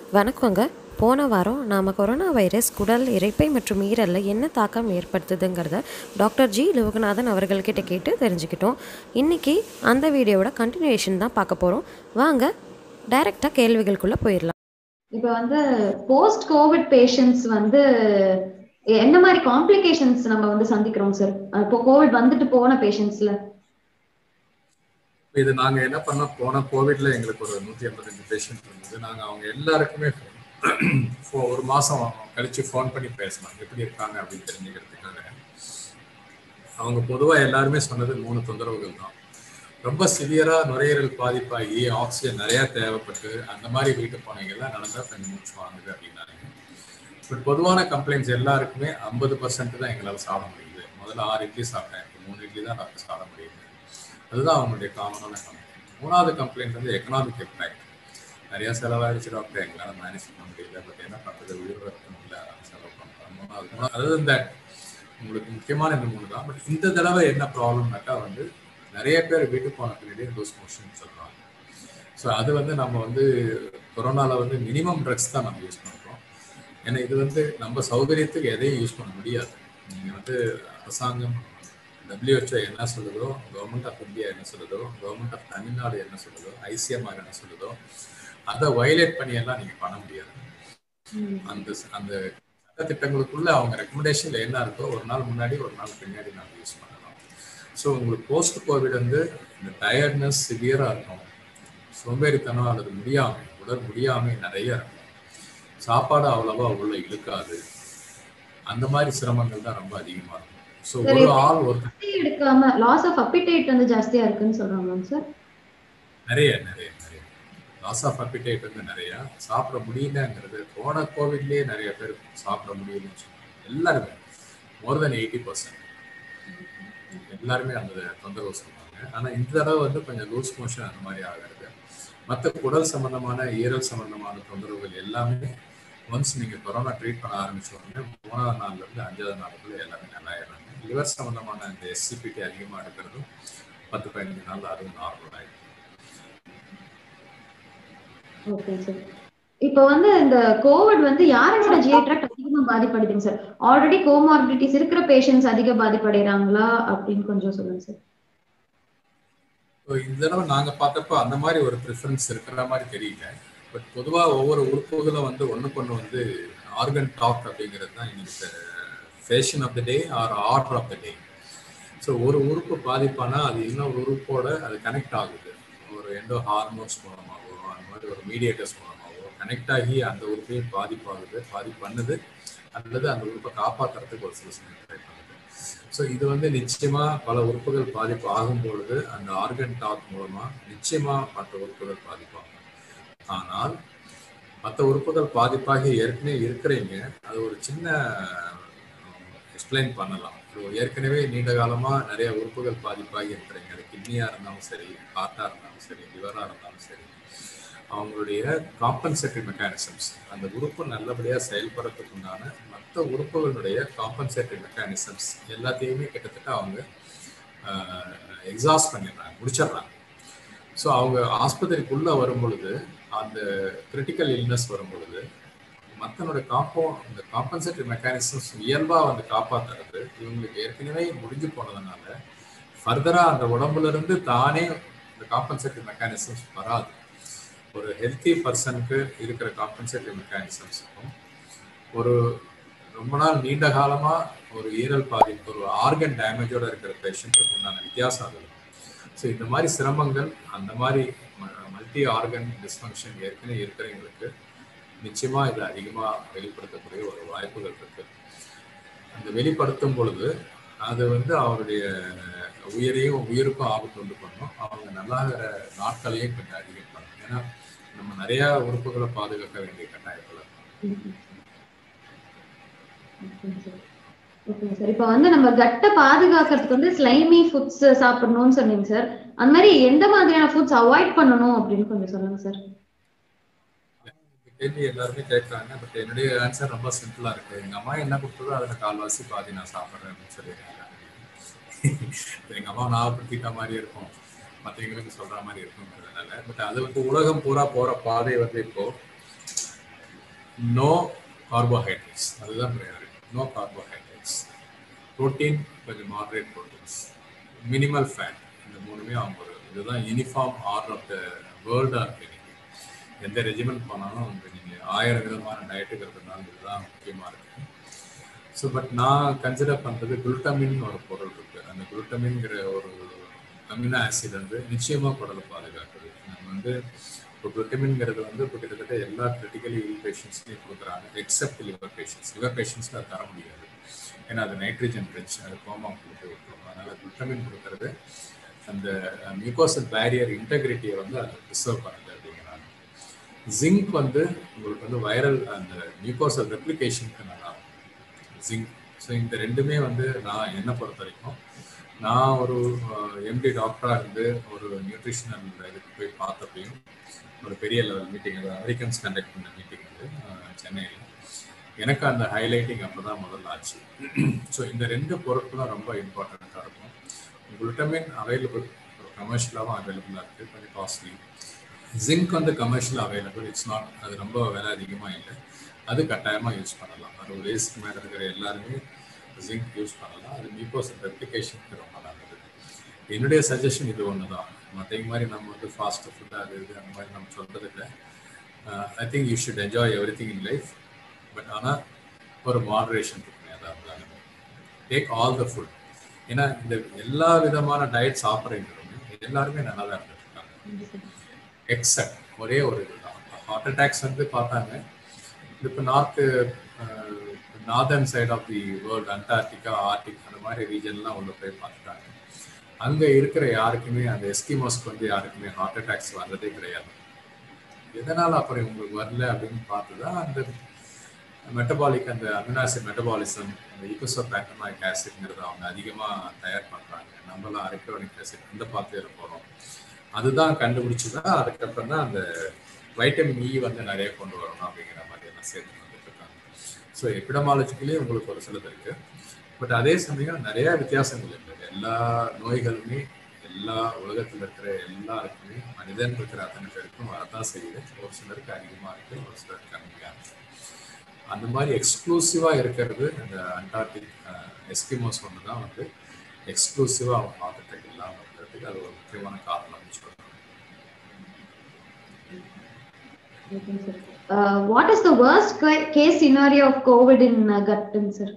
வணக்கங்க போன வாரம் நாம் கொரோனா வைரஸ் குடல் இரைப்பை மற்றும் ஈரலில் என்ன தாக்கம் ஏற்படுத்துதுங்கிறத டாக்டர் ஜி லோகநாதன் அவர்கள்கிட்ட கேட்டு தெரிஞ்சுக்கிட்டோம் இன்றைக்கி அந்த வீடியோவோட கண்டினியூஷன் தான் பார்க்க போகிறோம் வாங்க டைரெக்டாக கேள்விகளுக்குள்ளே போயிடலாம் இப்போ வந்து போஸ்ட் கோவிட் பேஷண்ட்ஸ் வந்து என்ன மாதிரி காம்ப்ளிகேஷன்ஸ் நம்ம வந்து சந்திக்கிறோம் சார் இப்போ கோவிட் வந்துட்டு போன பேஷண்ட்ஸ்ல இது நாங்க என்ன பண்ணோம் போன கோவிட்ல எங்களுக்கு ஒரு நூத்தி எண்பத்தஞ்சு பேஷண்ட் இருந்தது நாங்க அவங்க எல்லாருக்குமே phone- ஒரு மாசம் கழிச்சு ஃபோன் பண்ணி பேசணும் எப்படி இருக்காங்க அப்படின்னு தெரிஞ்சுக்கிறதுக்காக அவங்க பொதுவா எல்லாருமே சொன்னது மூணு தொந்தரவுகள் தான் ரொம்ப சிவியரா நுரையீரல் பாதிப்பாகி ஆக்சிஜன் நிறைய தேவைப்பட்டு அந்த மாதிரி வீட்டு போனீங்கலாம் நடந்தா கொஞ்சம் மூச்சு வாங்குது அப்படின்னாங்க பட் பொதுவான கம்ப்ளைண்ட்ஸ் எல்லாருக்குமே ஐம்பது பர்சன்ட் தான் எங்களால் சாப்பிட முடியுது முதல்ல ஆறு இட்லி சாப்பிட்டேன் இப்போ மூணு இட்லி தான் டாக்டர் சாப்பிட முடியுது அதுதான் அவங்களுடைய காமனான கம்ப்ளைண்ட் மூணாவது கம்ப்ளைண்ட் வந்து எக்கனாமிக் இம்பாக்ட் நிறைய செலவாயிடுச்சு டாக்டர் எங்களால் மேனேஜ் பண்ண முடியல பட் என்ன பண்ணுறது உயிர் வரட்டும் இல்லை செலவு பண்ணுறோம் மூணாவது மூணாவது அதாவது இந்த உங்களுக்கு முக்கியமான இந்த மூணு தான் பட் இந்த தடவை என்ன ப்ராப்ளம்னாக்கா வந்து நிறைய பேர் வீட்டுக்கு போன பின்னாடி லூஸ் மோஷன் சொல்கிறாங்க ஸோ அது வந்து நம்ம வந்து கொரோனாவில் வந்து மினிமம் ட்ரக்ஸ் தான் நம்ம யூஸ் பண்ணுறோம் ஏன்னா இது வந்து நம்ம சௌகரியத்துக்கு எதையும் யூஸ் பண்ண முடியாது நீங்கள் வந்து அரசாங்கம் WHO என்ன சொல்லுதோ கவர்மெண்ட் ஆஃப் இந்தியா என்ன சொல்லுதோ கவர்மெண்ட் ஆஃப் தமிழ்நாடு என்ன சொல்லுதோ ஐசிஎம்ஆர் என்ன சொல்லுதோ அதை வயலேட் பண்ணி எல்லாம் நீங்கள் பண்ண முடியாது அந்த அந்த சட்டத்திட்டங்களுக்குள்ள அவங்க ரெக்கமெண்டேஷன்ல என்ன இருக்கோ ஒரு நாள் முன்னாடி ஒரு நாள் பின்னாடி நம்ம யூஸ் பண்ணலாம் ஸோ உங்களுக்கு போஸ்ட் கோவிட் வந்து இந்த டயர்ட்னஸ் சிவியராக இருக்கும் சோம்பேறித்தனம் அல்லது முடியாமை உடல் முடியாமை நிறைய இருக்கும் சாப்பாடு அவ்வளவா உள்ள இழுக்காது அந்த மாதிரி சிரமங்கள் தான் ரொம்ப அதிகமா இருக்கும் ஸோ சரி. ஒரு ஆள் ஒரு பசி எடுக்காம லாஸ் ஆஃப் அப்பிடைட் வந்து ஜாஸ்தியா இருக்குன்னு சொல்றாங்க சார் நிறைய நிறைய நிறைய லாஸ் ஆஃப் அப்பிடைட் வந்து நிறைய சாப்பிட முடியலங்கிறது போன கோவிட்லயே நிறைய பேர் சாப்பிட முடியலன்னு சொன்னாங்க எல்லாருமே மோர் தென் எயிட்டி பர்சன்ட் எல்லாருமே அந்த தொந்தரவு சொன்னாங்க ஆனா இந்த தடவை வந்து கொஞ்சம் லூஸ் மோஷன் அந்த மாதிரி ஆகிறது மற்ற குடல் சம்பந்தமான ஈரல் சம்பந்தமான தொந்தரவுகள் எல்லாமே ஒன்ஸ் நீங்க கொரோனா ட்ரீட் பண்ண ஆரம்பிச்ச உடனே மூணாவது நாள்ல இருந்து அஞ்சாவது நாளுக்குள்ள எல்லாமே நல்லா ஆயிடுறாங்க லிவர் சம்பந்தமான இந்த எஸ்சிபிடி அதிகமா எடுக்கிறதும் பத்து பதினஞ்சு நாள்ல அதுவும் நார்மல் ஆயிடும் ஓகே சார் இப்போ வந்து இந்த கோவிட் வந்து யாரோட ஜிஐ ட்ராக்ட் அதிகமா பாதிப்படுதுங்க சார் ஆல்ரெடி கோமார்பிலிட்டிஸ் இருக்கிற பேஷண்ட்ஸ் அதிக பாதிப்படைறாங்களா அப்படின்னு கொஞ்சம் சொல்லுங்க சார் So, இந்த தடவை நாங்க பார்த்தப்ப அந்த மாதிரி ஒரு ப்ரிஃபரன்ஸ் இருக்கிற மாதிரி தெரியல பட் பொதுவா ஒவ்வொரு உறுப்புகளும் வந்து ஒண்ணுக்கு ஒண்ணு வந்து ஆர்கன் டாக் அப்படிங்கிறது தான் இன்னைக்கு fashion of the day or order of the day so ஒரு உறுப்பு பாதிப்பானா அது இன்னொரு உறுப்போட அது கனெக்ட் ஆகுது ஒரு எண்டோ ஹார்மோன்ஸ் மூலமாகவோ அந்த மாதிரி ஒரு மீடியேட்டர்ஸ் மூலமாகவோ கனெக்ட் ஆகி அந்த உறுப்பையும் பாதிப்பாகுது பாதிப்பு பண்ணுது அல்லது அந்த உறுப்பை காப்பாற்றுறதுக்கு ஒரு சில சமயம் ட்ரை பண்ணுது ஸோ இது வந்து நிச்சயமா பல உறுப்புகள் பாதிப்பு ஆகும் பொழுது அந்த ஆர்கன் டாக் மூலமா நிச்சயமா மற்ற உறுப்புகள் பாதிப்பாகும் ஆனால் மற்ற உறுப்புகள் பாதிப்பாகி ஏற்கனவே இருக்கிறீங்க அது ஒரு சின்ன எக்ஸ்பிளைன் பண்ணலாம் இப்போ ஏற்கனவே நீண்ட காலமா நிறைய உறுப்புகள் பாதிப்பாகி இருக்கிறீங்க அது கிட்னியா இருந்தாலும் சரி ஹார்ட்டா இருந்தாலும் சரி லிவரா இருந்தாலும் சரி அவங்களுடைய காம்பன்சேட்டரி மெக்கானிசம்ஸ் அந்த உறுப்பு நல்லபடியாக செயல்படுறதுக்கு உண்டான மற்ற உறுப்புகளுடைய காம்பன்சேட்டரி மெக்கானிசம்ஸ் எல்லாத்தையுமே கிட்டத்தட்ட அவங்க எக்ஸாஸ்ட் பண்ணிடுறாங்க முடிச்சிடுறாங்க ஸோ அவங்க ஆஸ்பத்திரிக்குள்ளே வரும் பொழுது அந்த கிரிட்டிக்கல் இல்னஸ் வரும் பொழுது மற்றனுடைய காம்போ இந்த காம்பன்சேட்டரி மெக்கானிசம்ஸ் இயல்பாக வந்து காப்பாற்றுறது இவங்களுக்கு ஏற்கனவே முடிஞ்சு போனதுனால ஃபர்தராக அந்த உடம்புல இருந்து தானே இந்த காம்பன்சேட்டரி மெக்கானிசம்ஸ் வராது ஒரு ஹெல்த்தி பர்சனுக்கு இருக்கிற காம்பன்சேட்டரி மெக்கானிசம்ஸுக்கும் ஒரு ரொம்ப நாள் நீண்ட காலமா ஒரு ஈரல் பாதிப்பு ஒரு ஆர்கன் டேமேஜோட இருக்கிற பேஷண்ட்டுக்கு உண்டான வித்தியாசம் அது ஸோ இந்த மாதிரி சிரமங்கள் அந்த மாதிரி மல்டி ஆர்கன் டிஸ்ஃபங்க்ஷன் ஏற்கனவே இருக்கிறவங்களுக்கு நிச்சயமா இது அதிகமா வெளிப்படுத்தக்கூடிய ஒரு வாய்ப்புகள் இருக்கு அந்த வெளிப்படுத்தும் பொழுது அது வந்து அவருடைய உயிரையும் உயிருக்கும் ஆபத்து உண்டு பண்ணும் அவங்க நல்லாகிற நாட்களையும் கொஞ்சம் அதிகம் பண்ணும் ஏன்னா நம்ம நிறைய உறுப்புகளை பாதுகாக்க வேண்டிய கட்டாயத்தில் இருக்கோம் ஓகே சார் இப்போ வந்து நம்ம கட்டை பாதுகாக்கிறதுக்கு வந்து ஸ்லைமி ஃபுட்ஸ் சாப்பிடணும்னு சொன்னீங்க சார் அந்த மாதிரி எந்த மாதிரியான ஃபுட்ஸ் அவாய்ட் பண்ணணும் அப்படின்னு கொஞ்சம் சொல்லுங்க சார் இந்த கேள்வி எல்லாருமே கேட்குறாங்க பட் என்னுடைய ஆன்சர் ரொம்ப சிம்பிளா இருக்கு எங்க அம்மா என்ன கொடுத்ததோ அதில் கால்வாசி பாதி நான் சாப்பிட்றேன் அப்படின்னு சொல்லியிருக்காங்க எங்க அம்மா ஞாபகப்படுத்திட்ட மாதிரி இருக்கும் மற்றவங்களுக்கு சொல்ற மாதிரி இருக்குங்கிறதுனால பட் அது வந்து உலகம் பூரா போற பாதை வந்து இப்போ நோ கார்போஹைட்ரேட்ஸ் அதுதான் ப்ரையாரிட்டி நோ கார்போஹைட்ரேட்ஸ் ப்ரோட்டீன் கொஞ்சம் மாடரேட் ப்ரோட்டீன்ஸ் மினிமல் ஃபேட் இந்த மூணுமே அவங்க ஒரு இதுதான் யூனிஃபார்ம் ஆர்டர் ஆஃப் த வேர்ல்டாக இருக்கு இன்னைக்கு எந்த ரெஜிமெண்ட் போனாலும் வந்து நீங்கள் ஆயிரம் விதமான டயட்டுங்கிறதுனால இதுதான் முக்கியமாக இருக்கு ஸோ பட் நான் கன்சிடர் பண்ணுறது குளுட்டமின் ஒரு பொருள் இருக்கு அந்த குளுட்டமின்ங்கிற ஒரு அமினோ ஆசிட் வந்து நிச்சயமாக குடலை பாதுகாக்குது நம்ம வந்து இப்போ குளுட்டமின்ங்கிறது வந்து இப்போ கிட்டத்தட்ட எல்லா கிரிட்டிக்கலி இல் பேஷண்ட்ஸ்லையும் கொடுக்குறாங்க எக்ஸப்ட் லிவர் பேஷண்ட்ஸ் லிவர் பேஷண்ட்ஸ்க்கு அது தர முடியாது ஏன்னா அது நைட்ரஜன் ரிச் அது கோமா கொடுத்து விட்டுரும் அதனால குளுட்டமின் கொடுக்கறது அந்த மியூகோசல் பேரியர் இன்டெகிரிட்டியை வந்து அதை ப்ரிசர்வ் பண்ணுது அப்படிங்கிறாங்க ஜிங்க் வந்து உங்களுக்கு வந்து வைரல் அந்த மியூகோசல் ரெப்ளிகேஷனுக்கு நல்லா இருக்கும் ஜிங்க் ஸோ இந்த ரெண்டுமே வந்து நான் என்ன பொறுத்த வரைக்கும் நான் ஒரு எம்டி டாக்டராக இருந்து ஒரு நியூட்ரிஷனல் இதுக்கு போய் பார்த்தப்பையும் ஒரு பெரிய லெவல் மீட்டிங் அது அமெரிக்கன்ஸ் கண்டக்ட் பண்ண மீட்டிங் வந்து சென்னையில் எனக்கு அந்த ஹைலைட்டிங் அப்போ தான் முதல்ல ஆச்சு ஸோ இந்த ரெண்டு பொருட்களும் ரொம்ப இம்பார்ட்டண்ட்டாக இருக்கும் குளுட்டமின் அவைலபிள் கமர்ஷியலாகவும் அவைலபிளாக இருக்குது கொஞ்சம் காஸ்ட்லி ஜிங்க் வந்து கமர்ஷியல் அவைலபிள் இட்ஸ் நாட் அது ரொம்ப விலை அதிகமாக இல்லை அது கட்டாயமாக யூஸ் பண்ணலாம் அறுபது வயசுக்கு மேலே இருக்கிற எல்லாருமே ஜிங்க் யூஸ் பண்ணலாம் அது மியூகோஸ் ரெப்ளிகேஷனுக்கு ரொம்ப நல்லது என்னுடைய சஜஷன் இது ஒன்று தான் மற்றவங்க மாதிரி நம்ம வந்து ஃபாஸ்ட் ஃபுட்டாக அது இது அந்த மாதிரி நம்ம சொல்கிறது இல்லை I think you should enjoy everything in life but ஆனால் ஒரு மாடரேஷன் இருக்கணும் அதாவது டேக் ஆல் த ஃபுட் ஏன்னா இந்த எல்லா விதமான டயட் சாப்பிட்றவங்களுமே எல்லாருமே நல்லா தான் இருந்துருக்காங்க எக்ஸப்ட் ஒரே ஒரு இதுதான் ஹார்ட் அட்டாக்ஸ் வந்து பார்த்தாங்க இப்போ north northern side of the world Antarctica Arctic அந்த மாதிரி ரீஜன்லாம் உள்ள போய் பார்த்துட்டாங்க அங்கே இருக்கிற யாருக்குமே அந்த எஸ்கிமோஸ்க்கு வந்து யாருக்குமே ஹார்ட் அட்டாக்ஸ் வர்றதே கிடையாது எதனால் அப்புறம் உங்களுக்கு வரல அப்படின்னு பார்த்து தான் அந்த மெட்டபாலிக் அந்த அமினாசிட் மெட்டபாலிசம் அந்த ஈகோசோ பேட்டமாயிக் ஆசிட்ங்கிறத அவங்க அதிகமாக தயார் பண்ணுறாங்க நம்மளாம் அரைக்ரோனிக் ஆசிட் இந்த பார்த்து போகிறோம் அதுதான் கண்டுபிடிச்சி தான் அதுக்கப்புறம் தான் அந்த வைட்டமின் இ வந்து நிறைய கொண்டு வரணும் அப்படிங்கிற மாதிரி எல்லாம் சேர்த்து வந்துட்டு இருக்காங்க ஸோ எபிடமாலஜிக்கலே உங்களுக்கு ஒரு சிலது இருக்கு பட் அதே சமயம் நிறைய வித்தியாசங்கள் இருக்கு எல்லா நோய்களுமே எல்லா உலகத்தில் இருக்கிற எல்லாருக்குமே மனிதன் இருக்கிற அத்தனை பேருக்கும் வரதான் செய்யுது ஒரு சிலருக்கு அதிகமாக இருக்கு ஒரு சிலருக்கு கம்மியாக இருக்கு அந்த மாதிரி எக்ஸ்க்ளூசிவாக இருக்கிறது அந்த அண்டார்டிக் எஸ்கிமோஸ் ஒன்று தான் வந்து எக்ஸ்க்ளூசிவாக அவங்க ஹார்ட் அட்டாக் இல்லாமல் இருக்கிறதுக்கு அது ஒரு முக்கியமான காரணம் Okay, sir. Uh, what is the worst ca- case scenario of COVID in uh, Gatton, sir?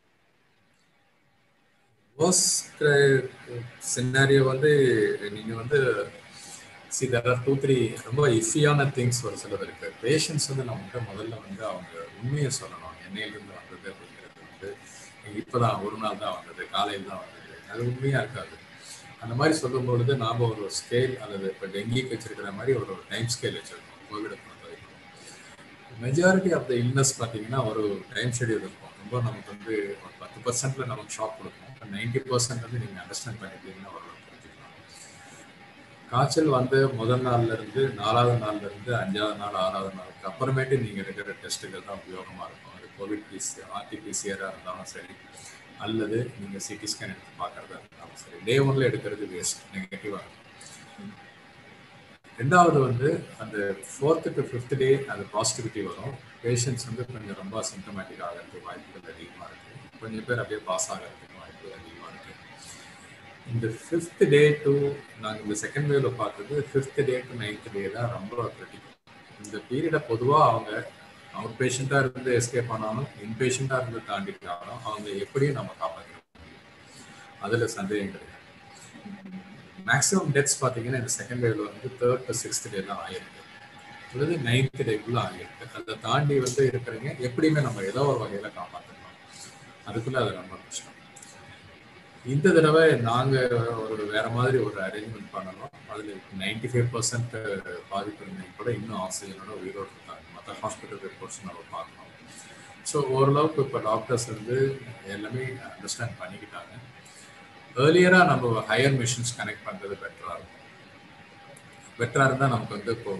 worst சின்னாரியோ வந்து நீங்கள் வந்து see there are two three ரொம்ப இஃபியான திங்ஸ் ஒரு சிலது இருக்கு பேஷண்ட்ஸ் வந்து நம்மகிட்ட முதல்ல வந்து அவங்க உண்மையை சொல்லணும் என்னையிலிருந்து வந்தது அப்படிங்கிறது வந்து இப்போதான் ஒரு நாள் தான் வந்தது காலையில் தான் வந்தது அது உண்மையாக இருக்காது அந்த மாதிரி சொல்லும் பொழுது நாம் ஒரு ஸ்கேல் அல்லது இப்போ டெங்கிக்கு வச்சிருக்கிற மாதிரி ஒரு டைம் ஸ்கேல் வச்சிருக்கோம் கோவிடை பொறுத்த வரைக்கும் மெஜாரிட்டி ஆஃப் த இல்னஸ் பார்த்தீங்கன்னா ஒரு டைம் ஷெடியூல் இருக்கும் ரொம்ப நமக்கு வந்து ஒரு பத்து பர்சன்ட்ல நமக்கு ஷாக் கொடுக்கும் நைன்டி பர்சன்ட் வந்து நீங்கள் அண்டர்ஸ்டாண்ட் பண்ணிட்டீங்கன்னா ஓரளவுக்கு புரிஞ்சுக்கலாம் காய்ச்சல் வந்து முதல் நாள்ல இருந்து நாலாவது நாள்ல இருந்து அஞ்சாவது நாள் ஆறாவது நாளுக்கு அப்புறமேட்டு நீங்கள் எடுக்கிற டெஸ்ட்டுகள் தான் உபயோகமாக இருக்கும் அது கோவிட் பிசி ஆர்டிபிசிஆராக இருந்தாலும் சரி அல்லது நீங்கள் சிடி ஸ்கேன் எடுத்து பார்க்கறதா இருந்தாலும் சரி டே ஒன்ல எடுக்கிறது வேஸ்ட் நெகட்டிவாக இருக்கும் ரெண்டாவது வந்து அந்த ஃபோர்த்து டு ஃபிஃப்த் டே அது பாசிட்டிவிட்டி வரும் பேஷண்ட்ஸ் வந்து கொஞ்சம் ரொம்ப சிம்டமேட்டிக் ஆகிறதுக்கு வாய்ப்புகள் அதிகமாக இருக்குது கொஞ்சம் பேர் அப்படியே பாஸ் ஆகிறதுக்கு வாய்ப்புகள் அதிகமாக இருக்குது இந்த ஃபிஃப்த் டே டு நாங்கள் இந்த செகண்ட் வேவ்ல பார்த்தது fifth day to ninth day தான் ரொம்ப கிரிட்டிக்கல் இந்த பீரியடை பொதுவாக அவங்க அவுட் பேஷண்ட்டாக இருந்து எஸ்கேப் ஆனாலும் இன் பேஷண்ட்டாக இருந்து தாண்டிட்டாலும் அவங்க எப்படியும் நம்ம காப்பாற்றணும் அதில் சந்தேகம் கிடையாது மேக்ஸிமம் டெத்ஸ் பார்த்தீங்கன்னா இந்த செகண்ட் வேவ்ல வந்து தேர்ட் டு சிக்ஸ்த் டே தான் ஆயிருக்கு அல்லது நைன்த் டேக்குள்ள ஆகிருக்கு அதை தாண்டி வந்து இருக்கிறவங்க எப்படியுமே நம்ம ஏதோ ஒரு வகையில் காப்பாற்றணும் அதுக்குள்ள அது ரொம்ப கஷ்டம் இந்த தடவை நாங்கள் ஒரு வேற மாதிரி ஒரு அரேஞ்ச்மெண்ட் பண்ணணும் அதில் நைன்டி ஃபைவ் பர்சன்ட் பாதிப்பு இருந்தவங்க கூட இன்னும் ஆக்சிஜனோட உயிரோடு இருக்காங்க மற்ற ஹாஸ்பிட்டல் ரிப்போர்ட்ஸ் நம்ம பார்க்கணும் ஸோ ஓரளவுக்கு இப்போ டாக்டர்ஸ் வந்து எல்லாமே அண்டர்ஸ்டாண்ட் பண்ணிக்கிட்டாங்க ஏர்லியராக நம்ம ஹையர் மிஷின்ஸ் கனெக்ட் பண்ணுறது பெட்டராக இருக்கும் பெட்டராக இருந்தால் நமக்கு வந்து இப்போ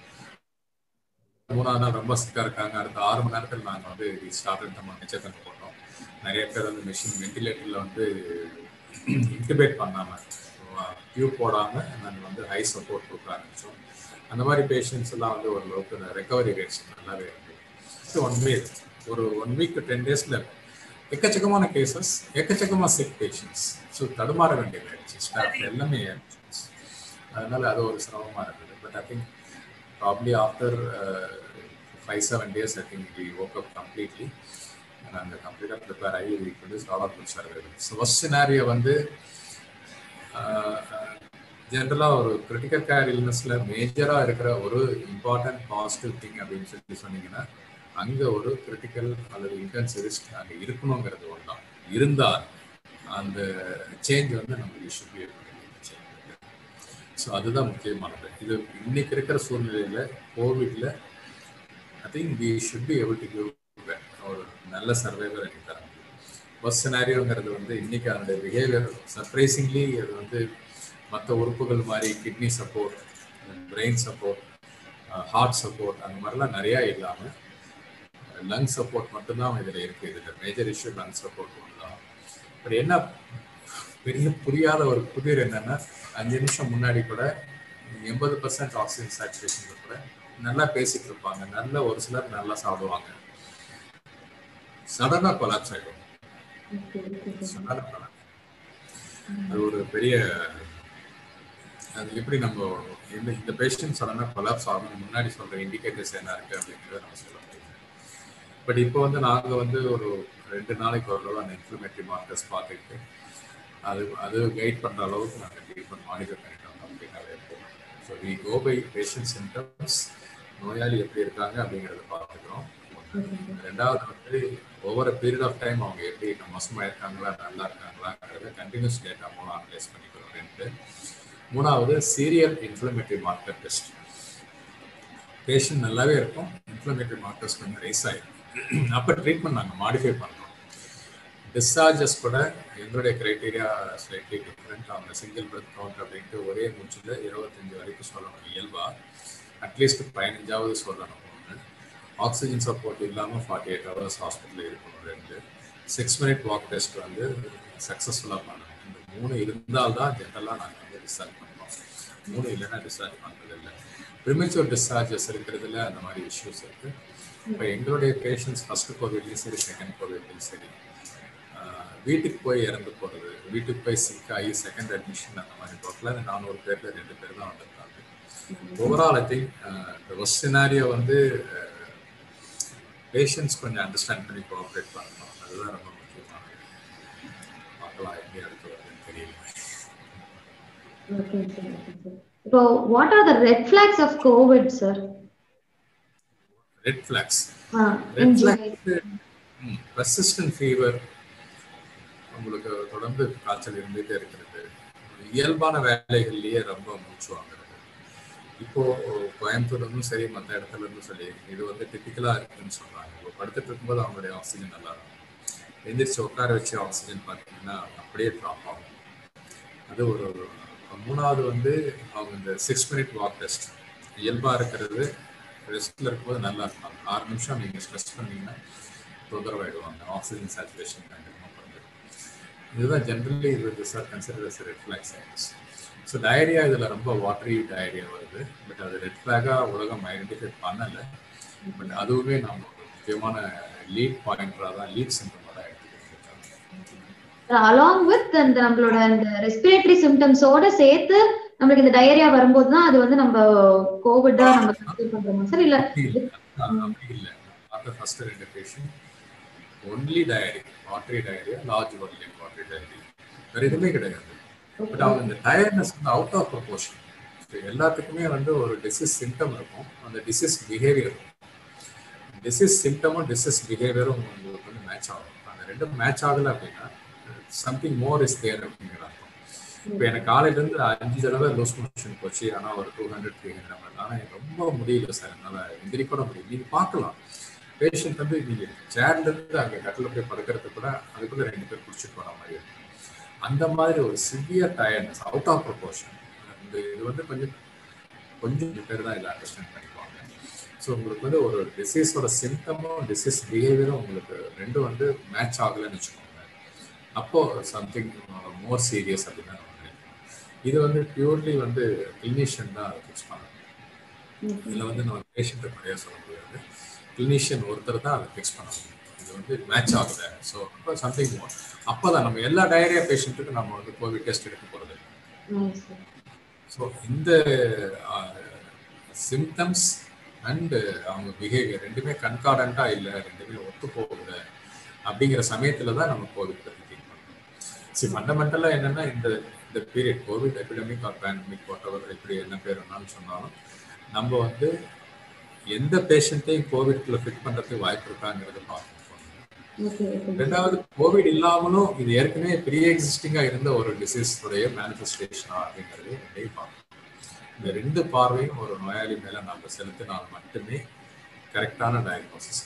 மூணாவது நாள் ரொம்ப சிக்காக இருக்காங்க அடுத்த ஆறு மணி நேரத்தில் நாங்கள் வந்து ஸ்டார்ட் நம்ம நிச்சயத்தம் போட்டோம் நிறைய பேர் வந்து மிஷின் வெண்டிலேட்டரில் வந்து இன்டிபேட் பண்ணாமல் டியூப் போடாமல் நாங்கள் வந்து ஹை சப்போர்ட் கொடுக்க ஆரம்பித்தோம் அந்த மாதிரி பேஷண்ட்ஸ் எல்லாம் வந்து ஓரளவுக்கு ரெக்கவரி ரேட்ஸ் நல்லாவே இருக்கு ஃபர்ஸ்ட் ஒன் வீக் ஒரு ஒன் வீக் டென் டேஸ்ல எக்கச்சக்கமான கேசஸ் எக்கச்சக்கமாக சிக் பேஷன்ஸ் ஸோ தடுமாற வேண்டியதாயிடுச்சு ஸ்டாஃப் எல்லாமே அதனால அது ஒரு சிரமமாக இருந்தது but I think probably after five seven days I think we work up completely நாங்கள் கம்ப்ளீட்டாக ப்ரிப்பேர் ஆகி we produce all of survey so first scenario வந்து ஜென்ரலாக ஒரு கிரிட்டிக்கல் கேர் இல்னஸில் மேஜராக இருக்கிற ஒரு இம்பார்ட்டன்ட் பாசிட்டிவ் திங் அப்படின்னு சொல்லி சொன்னீங்கன்னா அங்கே ஒரு கிரிட்டிக்கல் அல்லது இன்டென்சிவிஸ்ட் அங்கே இருக்கணுங்கிறது ஒன்று தான் இருந்தால் அந்த சேஞ்ச் வந்து நமக்கு ஷுட் பி ஸோ அதுதான் முக்கியமானது இது இன்னைக்கு இருக்கிற சூழ்நிலையில் கோவிட்ல I think we should be able to give ஒரு நல்ல சர்வைவர் எனக்கு தர முடியும் ஃபர்ஸ்ட் சினாரியோங்கிறது வந்து இன்னைக்கு அதனுடைய பிஹேவியர் சர்ப்ரைசிங்லி அது வந்து மற்ற உறுப்புகள் மாதிரி kidney support brain support heart support அந்த மாதிரிலாம் நிறையா இல்லாமல் லங் சப்போர்ட் மட்டும்தான் இதில் இருக்குது இதில் மேஜர் இஷ்யூ லங் சப்போர்ட் ஒன்று தான் பட் என்ன பெரிய புரியாத ஒரு புதிர் என்னன்னா அஞ்சு நிமிஷம் முன்னாடி கூட எண்பது பர்சன்ட் ஆக்சிஜன் சேச்சுரேஷன் கூட நல்லா பேசிட்டு இருப்பாங்க நல்ல ஒரு சிலர் நல்லா சாப்பிடுவாங்க சடனா கொலாப்ஸ் ஆயிடும் சடனா கொலாப்ஸ் அது ஒரு பெரிய அது எப்படி நம்ம இந்த இந்த பேஷண்ட் சடனா கொலாப்ஸ் ஆகும் முன்னாடி சொல்ற இண்டிகேட்டர்ஸ் என்ன இருக்கு அப்படிங்கிறத நம்ம சொல்ல முடியும் பட் இப்போ வந்து நாங்கள் வந்து ஒரு ரெண்டு நாளைக்கு ஒரு தடவை அந்த இன்ஃப்ளமேட்டரி மார்க்கர்ஸ் பார்த்துக்கிட்டு அது அது கைட் பண்ணுற அளவுக்கு நாங்கள் ட்ரீட்மெண்ட் மானிட்டர் பண்ணிட்டோம் அப்படின்னாவே இருக்கும் so we go by patient symptoms நோயாளி எப்படி இருக்காங்க அப்படிங்கிறத பார்த்துக்கிறோம் ரெண்டாவது வந்து ஒவ்வொரு பீரியட் ஆஃப் டைம் அவங்க எப்படி மோசமாக இருக்காங்களா நல்லா இருக்காங்களாங்கிறத கண்டினியூஸ் டேட்டா மூலம் அனலைஸ் பண்ணிக்கிறோம் ரெண்டு மூணாவது serial inflammatory marker test patient நல்லாவே இருக்கும் இன்ஃப்ளமேட்டரி மார்க்கர்ஸ் கொஞ்சம் ரைஸ் ஆகிடும் அப்போ ட்ரீட்மெண்ட் நாங்கள் மாடிஃபை பண்ணுறோம் டிஸ்சார்ஜஸ் கூட எங்களுடைய க்ரைட்டீரியா ஸ்லைட்லி டிஃப்ரெண்ட் அவங்க சிங்கிள் பிரெத் கவுண்ட் அப்படின்ட்டு ஒரே மூச்சில் இருபத்தஞ்சு வரைக்கும் சொல்லணும் இயல்பாக அட்லீஸ்ட் பதினஞ்சாவது சொல்லணும் ஒன்று ஆக்சிஜன் சப்போர்ட் இல்லாமல் ஃபார்ட்டி எயிட் ஹவர்ஸ் ஹாஸ்பிட்டலில் இருக்கணும் ரெண்டு சிக்ஸ் மினிட் வாக் டெஸ்ட் வந்து சக்ஸஸ்ஃபுல்லாக பண்ணணும் இந்த மூணு இருந்தால் தான் ஜென்ரலாக நாங்கள் வந்து டிஸ்சார்ஜ் பண்ணுறோம் மூணு இல்லைன்னா டிஸ்சார்ஜ் பண்ணுறது இல்லை ப்ரிமெச்சூர் டிஸ்சார்ஜஸ் இருக்கிறதுல அந்த மாதிரி இஷ்யூஸ் இருக்குது இப்போ எங்களுடைய பேஷண்ட்ஸ் ஃபஸ்ட்டு கோவிட்லேயும் சரி செகண்ட் கோவிட்லேயும் சரி வீட்டுக்கு போய் இறந்து போகிறது வீட்டுக்கு போய் சிக் ஆகி செகண்ட் அட்மிஷன் அந்த மாதிரி டோட்டலாக நானூறு பேரில் ரெண்டு பேர் தான் வந்திருக்காங்க ஓவரால் ஐ திங்க் இந்த ஒஸ்ட் சினாரியோ வந்து பேஷண்ட்ஸ் கொஞ்சம் அண்டர்ஸ்டாண்ட் பண்ணி கோஆப்ரேட் பண்ணணும் அதுதான் ரொம்ப முக்கியமானது பார்க்கலாம் எப்படி அடுத்து வருதுன்னு தெரியல ஓகே சார் ஓகே சார் இப்போ what are the red flags of COVID sir red flags ah red flags persistent fever உங்களுக்கு தொடர்ந்து காய்ச்சல் இருந்துகிட்டே இருக்கிறது இயல்பான வேலைகள்லயே ரொம்ப மூச்சு வாங்குறது இப்போ கோயம்புத்தூர்ல இருந்தும் சரி மற்ற இடத்துல இருந்தும் சரி இது வந்து டிப்பிக்கலா இருக்குன்னு சொல்றாங்க இப்போ படுத்துட்டு இருக்கும்போது அவங்களுடைய ஆக்சிஜன் நல்லா இருக்கும் எந்திரிச்சு உட்கார வச்சு ஆக்சிஜன் பார்த்தீங்கன்னா அப்படியே ட்ராப் ஆகும் அது ஒரு மூணாவது வந்து அவங்க இந்த சிக்ஸ் மினிட் வாக் டெஸ்ட் இயல்பா இருக்கிறது ரெஸ்ட்ல இருக்கும்போது நல்லா இருப்பாங்க ஆறு நிமிஷம் நீங்க ஸ்ட்ரெஸ் பண்ணீங்கன்னா தொந்தரவாயிடுவாங்க ஆக்சிஜன் சேச்சுரேஷன் கண்டிப்பாக பண்ணுறது இதுதான் ஜென்ரலி இது sir consider as red flag signs so diarrhoea இதில் ரொம்ப வாட்டரி டயரியா வருது பட் அது ரெட் ஃபிளாகாக உலகம் ஐடென்டிஃபை பண்ணலை பட் அதுவுமே நம்ம ஒரு முக்கியமான லீட் பாயிண்டராக தான் லீட் சிம்டமாக தான் எடுத்துக்கிட்டு அலாங் வித் அந்த நம்மளோட அந்த ரெஸ்பிரேட்டரி சிம்டம்ஸோட சேர்த்து நம்மளுக்கு இந்த டயரியா வரும்போது தான் அது வந்து நம்ம கோவிட்டா நம்ம கன்சிடர் பண்றோமா சார் இல்ல அப்படி இல்லை பார்த்த ஃபர்ஸ்ட் ரெண்டு patient only diarrhoea watery diarrhoea large watery watery diarrhoea வேற எதுவுமே கிடையாது பட் அவங்க இந்த டயர்னஸ் வந்து அவுட் ஆஃப் ப்ரொபோர்ஷன் எல்லாத்துக்குமே வந்து ஒரு டிசீஸ் சிம்டம் இருக்கும் அந்த டிசீஸ் பிஹேவியர் இருக்கும் டிசீஸ் சிம்டமும் டிசீஸ் பிஹேவியரும் உங்களுக்கு வந்து மேட்ச் ஆகும் அந்த ரெண்டும் மேட்ச் ஆகலை அப்படின்னா சம்திங் மோர் இஸ் தேர் அப்படிங்கிற அர்த்தம் இப்போ எனக்கு காலையிலேருந்து அஞ்சு தடவை லூஸ் மோஷன் போச்சு ஆனால் ஒரு டூ ஹண்ட்ரட் த்ரீ ஹண்ட்ரட் ஆனால் எனக்கு ரொம்ப முடியல சார் என்னால் எந்திரிக்கூட முடியல நீங்கள் பார்க்கலாம் பேஷண்ட் வந்து நீங்கள் சேர்லேருந்து அங்கே கட்டில் போய் படுக்கிறது கூட அதுக்குள்ளே ரெண்டு பேர் பிடிச்சிட்டு வர மாதிரி இருக்கும் அந்த மாதிரி ஒரு severe tiredness out of proportion இந்த இது வந்து கொஞ்சம் கொஞ்சம் பேர் தான் இதை அண்டர்ஸ்டாண்ட் பண்ணிக்குவாங்க ஸோ உங்களுக்கு வந்து ஒரு டிசீஸோட சிம்டமும் டிசீஸ் பிஹேவியரும் உங்களுக்கு ரெண்டும் வந்து மேட்ச் ஆகலைன்னு வச்சுக்கோங்க அப்போ சம்திங் மோர் சீரியஸ் அப்படின்னு நான் நினைக்கிறேன் இது வந்து பியூர்லி வந்து கிளினிஷியன் தான் ஃபிக்ஸ் பண்ணணும் இதில் வந்து நம்ம பேஷண்ட்டை குறைய சொல்ல முடியாது கிளினிஷியன் ஒருத்தர் தான் அதை ஃபிக்ஸ் பண்ண முடியும் இது வந்து மேட்ச் ஆகுது ஸோ அப்போ சம்திங் அப்போ தான் நம்ம எல்லா டயரியா பேஷண்ட்டுக்கும் நம்ம வந்து கோவிட் டெஸ்ட் எடுக்க போகிறது Nice, sir. ஸோ இந்த சிம்டம்ஸ் அண்டு அவங்க பிஹேவியர் ரெண்டுமே கன்கார்டண்ட்டாக இல்லை ரெண்டுமே ஒத்து போகுது அப்படிங்கிற சமயத்தில் தான் நம்ம கோவிட் பற்றி திங்க் பண்ணணும் சரி ஃபண்டமெண்டலாக என்னென்னா இந்த இந்த period COVID epidemic or pandemic whatever இப்படி என்ன பேர் வேணாலும் சொன்னாலும் நம்ம வந்து எந்த பேஷண்ட்டையும் கோவிட்குள்ள ஃபிட் பண்ணுறதுக்கு வாய்ப்பு இருக்காங்கிறத பார்க்கணும் Okay, okay. ரெண்டாவது கோவிட் இல்லாமலும் இது ஏற்கனவே ப்ரீ எக்ஸிஸ்டிங்கா இருந்த ஒரு டிசீஸ் உடைய மேனிஃபெஸ்டேஷனா அப்படிங்கிறது ரெண்டையும் பார்க்கணும் இந்த ரெண்டு பார்வையும் ஒரு நோயாளி மேல நம்ம செலுத்தினால் மட்டுமே கரெக்டான டயக்னோசிஸ்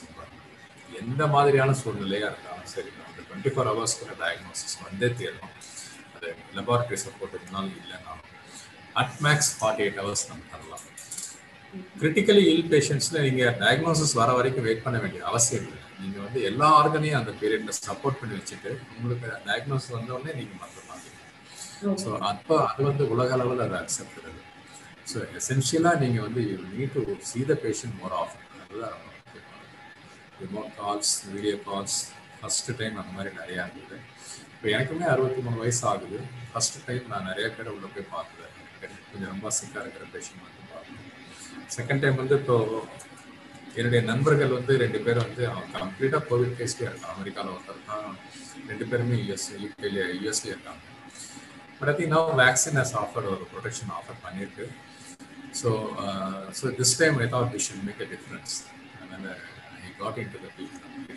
எந்த மாதிரியான சூழ்நிலையா இருந்தாலும் சரி அந்த டுவெண்ட்டி ஃபோர் ஹவர்ஸ்க்குள்ள டயக்னோசிஸ் வந்தே தீரணும் அது லெபார்டரி சப்போர்ட் இருந்தாலும் இல்லைனாலும் at max forty eight hours நம்ம தரலாம் கிரிட்டிக்கலி இல் பேஷண்ட்ஸ்ல நீங்க டயக்னோசிஸ் வர வரைக்கும் வெயிட் பண்ண வேண்டிய அவசியம் இல்லை நீங்க வந்து எல்லா ஆர்கனையும் அந்த பீரியட்ல சப்போர்ட் பண்ணி வச்சுட்டு உங்களுக்கு டயக்னோசிஸ் வந்த உடனே நீங்க மருந்து பாத்தீங்க ஸோ அப்போ அது வந்து உலக அளவில் அதை அக்செப்ட் பண்ணுது ஸோ எசென்ஷியலாக நீங்கள் வந்து you need to see the patient more often அதுதான் ரொம்ப முக்கியமானது remote calls video calls first time அந்த மாதிரி நிறையா இருந்தது இப்போ எனக்குமே அறுபத்தி மூணு வயசு ஆகுது ஃபஸ்ட்டு டைம் நான் நிறைய பேர் உள்ள போய் பார்த்தேன் கொஞ்சம் ரொம்ப சிக்காக இருக்கிற பேஷண்ட் வந்து பார்த்தேன் செகண்ட் டைம் வந்து இப்போ என்னுடைய நண்பர்கள் வந்து ரெண்டு பேர் வந்து அவங்க கம்ப்ளீட்டாக கோவிட் கேஸ்லேயே இருக்காங்க அமெரிக்காவில் ஒருத்தர் தான் ரெண்டு பேருமே யூஎஸ் யூகேல யூஎஸ்லேயே இருக்காங்க but I think no vaccine has offer ஒரு ப்ரொடெக்ஷன் ஆஃபர் பண்ணியிருக்கு so so this time I thought we should make a difference அதனால் I got in to the field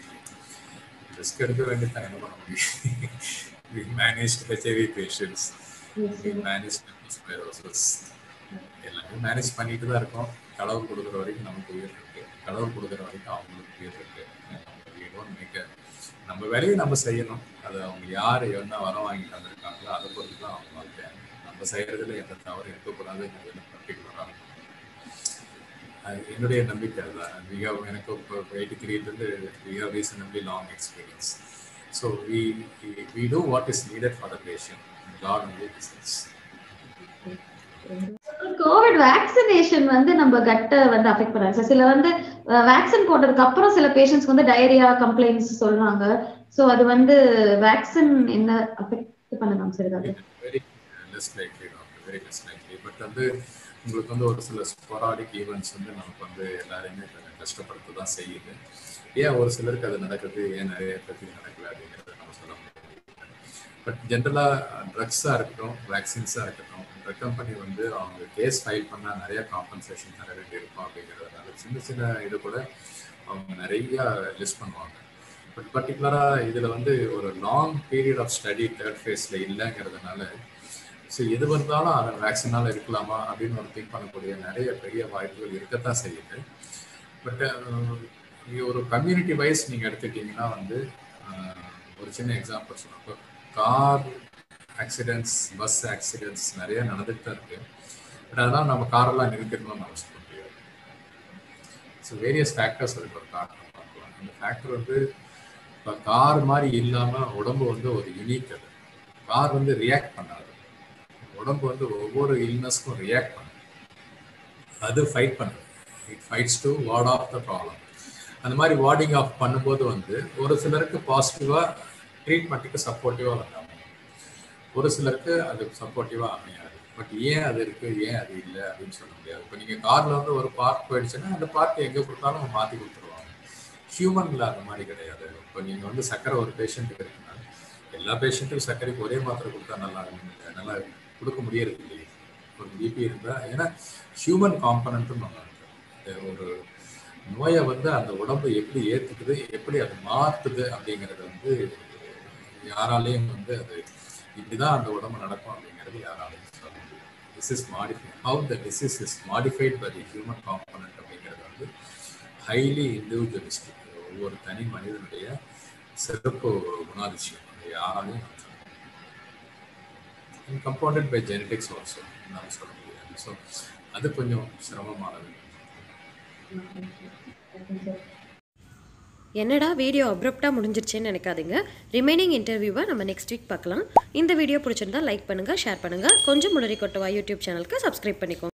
risk எடுக்க வேண்டியதான் என்ன பண்ண முடியும் we manage HIV patients we manage ஸ்பைரோசஸ் எல்லாமே மேனேஜ் பண்ணிட்டு தான் இருக்கோம் கடவுள் கொடுக்குற வரைக்கும் நமக்கு உயிர் இருக்கு கடவுள் கொடுக்குற வரைக்கும் அவங்களுக்கு உயிர் இருக்கு We don't make a- நம்ம வேலையை நம்ம செய்யணும் அது அவங்க யார் என்ன வரம் வாங்கிட்டு வந்திருக்காங்களோ அதை பொறுத்து தான் அவங்க வாழ்க்கை நம்ம செய்யறதுல எந்த தவறு இருக்கக்கூடாதுங்கிறதுல பர்டிகுலராக என்னுடைய நம்பிக்கை அதுதான் We have எனக்கு இப்போ எயிட்டி த்ரீலேருந்து we have reasonably long experience so we we do what is needed for the patient God only designs COVID vaccination வந்து நம்ம கட்டை வந்து அஃபெக்ட் பண்ணாங்க சார் சில வந்து வேக்சின் போட்டதுக்கு அப்புறம் சில பேஷண்ட்ஸ்க்கு வந்து டயரியா கம்ப்ளைண்ட்ஸ் சொல்றாங்க சோ அது வந்து வேக்சின் என்ன அஃபெக்ட் பண்ணலாம் சார் அது very less likely very less likely but வந்து உங்களுக்கு வந்து ஒரு சில ஸ்பொராடிக் ஈவெண்ட்ஸ் வந்து நமக்கு வந்து எல்லாரையுமே கொஞ்சம் கஷ்டப்படுத்த தான் செய்யுது ஏன் ஒரு சிலருக்கு அது நடக்குது ஏன் நிறைய பேருக்கு இது நடக்கல அப்படிங்கிறத நம்ம சொல்ல முடியாது பட் ஜென்ரலாக ட்ரக்ஸாக இருக்கட்டும் வேக்சின்ஸாக இருக்கட்டும் ட்ரக் கம்பெனி வந்து அவங்க கேஸ் ஃபைல் பண்ணால் நிறைய காம்பன்சேஷன் தர வேண்டியிருக்கும் அப்படிங்கிறதுனால சின்ன சின்ன இது கூட அவங்க நிறைய லிஸ்ட் பண்ணுவாங்க பட் பர்டிகுலராக இதில் வந்து ஒரு long period of study third ஃபேஸில் இல்லைங்கிறதுனால ஸோ எது வந்தாலும் அதை வேக்சினால் இருக்கலாமா அப்படின்னு ஒரு திங்க் பண்ணக்கூடிய நிறைய பெரிய வாய்ப்புகள் இருக்கத்தான் செய்யுது பட் நீங்கள் ஒரு கம்யூனிட்டி வைஸ் நீங்கள் எடுத்துக்கிட்டிங்கன்னா வந்து அஹ், ஒரு சின்ன எக்ஸாம்பிள் சொல்லுவோம் இப்போ கார் ஆக்சிடென்ட்ஸ் பஸ் ஆக்சிடென்ட்ஸ் நிறைய நடந்துட்டு தான் இருக்கு பட் அதெல்லாம் நம்ம காரெல்லாம் நிறுத்திடணும்னு நம்ம சொல்ல முடியாது ஸோ வேரியஸ் ஃபேக்டர்ஸ் இருக்கு ஒரு கார் பார்க்கலாம் அந்த ஃபேக்டர் வந்து இப்போ கார் மாதிரி இல்லாமல் உடம்பு வந்து ஒரு யூனிக் அது கார் வந்து ரியாக்ட் பண்ணாது உடம்பு வந்து ஒவ்வொரு இல்னஸ்க்கும் ரியாக்ட் பண்ணுது அது ஃபைட் பண்ணுது it fights to ward off the problem அந்த மாதிரி வார்டிங் ஆஃப் பண்ணும்போது வந்து ஒரு சிலருக்கு பாசிட்டிவாக ட்ரீட்மெண்ட்டுக்கு சப்போர்ட்டிவாக வந்து அமையும் ஒரு சிலருக்கு அது சப்போர்ட்டிவாக அமையாது பட் ஏன் அது இருக்கு ஏன் அது இல்லை அப்படின்னு சொல்ல முடியாது இப்போ நீங்கள் காரில் வந்து ஒரு பார்க் போயிடுச்சுன்னா அந்த பார்க் எங்கே கொடுத்தாலும் அவங்க மாற்றி கொடுத்துருவாங்க ஹியூமனில் அந்த மாதிரி கிடையாது இப்போ நீங்கள் வந்து சர்க்கரை ஒரு பேஷண்ட்டுக்கு இருக்குன்னா எல்லா பேஷண்ட்டுக்கும் சர்க்கரைக்கு ஒரே மாத்திரை கொடுத்தா நல்லா இருக்கும் இல்லை நல்லா கொடுக்க முடியறது இல்லையே ஒரு பிபி இருந்தால் ஏன்னா ஹியூமன் காம்பனண்ட்டும் நல்லா இருக்கு ஒரு நோயை வந்து அந்த உடம்பு எப்படி ஏற்றுக்குது எப்படி அது மாற்றுது அப்படிங்கிறது வந்து யாராலையும் வந்து அது இப்படிதான் அந்த உடம்பு நடக்கும் அப்படிங்கிறது யாராலையும் சொல்ல முடியும் this is modify how the disease is modified by the human component அப்படிங்கிறது வந்து ஹைலி இண்டிவிஜுவலிஸ்டிக் ஒவ்வொரு தனி மனிதனுடைய சிறப்பு குணாதிசயம் அது யாராலையும் கம்பவுண்டட் பை ஜெனடிக்ஸ் ஆல்சோ நம்ம சொல்ல முடியாது ஸோ அது கொஞ்சம் சிரமமானது என்னடா வீடியோ அப்ரப்டாக முடிஞ்சிருச்சேன்னு நினைக்காதீங்க ரிமைனிங் இன்டர்வியூவை நம்ம நெக்ஸ்ட் வீக் பார்க்கலாம் இந்த வீடியோ பிடிச்சிருந்தா லைக் பண்ணுங்கள் ஷேர் பண்ணுங்கள் கொஞ்சம் முன்னறி கொட்டவா யூடியூப் சேனலுக்கு சப்ஸ்கிரைப் பண்ணிக்கோங்க